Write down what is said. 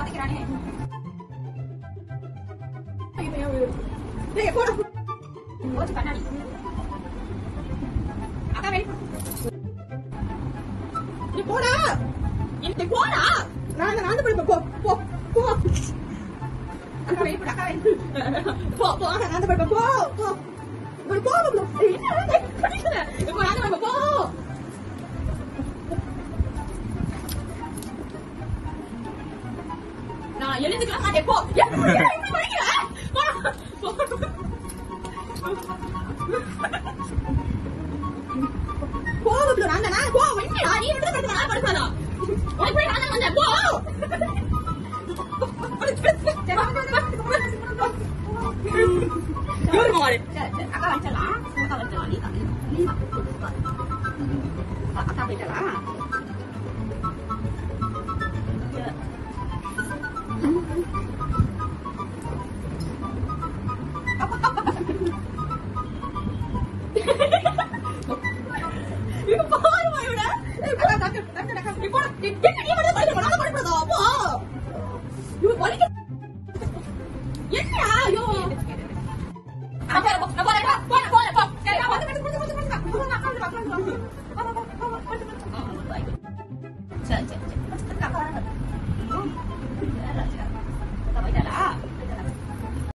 உதைக்கிறானே டேய் போடா போச்சு கண்ணாடி அக்கா வெயிட் நீ போடா நீ போடா நான் நான் தான் படிப்பேன் போ போ போ அக்கா வெயிட் அக்கா வெயிட் போ போ நான் தான் படிப்பேன் போ போ ஒரு போ போ என்ன படிக்கல இப்போ நான் தான் போ நான் எழுந்துக்கலாம் மாட்டேன் போ எப்படி படிக்கிற போ கோவத்துல நான் நான் போ என்னடா நீ மட்டும் படுத்து நான் படுத்தாதா உனக்கு போய் நான் வந்தேன் போ இவரு மாடு அக்கா வச்சலாம் அக்கா வச்சலாம் நீ தான் நீ தான் அக்கா போயிட்டலாம் இவ பாருமா இவட அக்கா அக்கா அக்கா அக்கா நீ போடா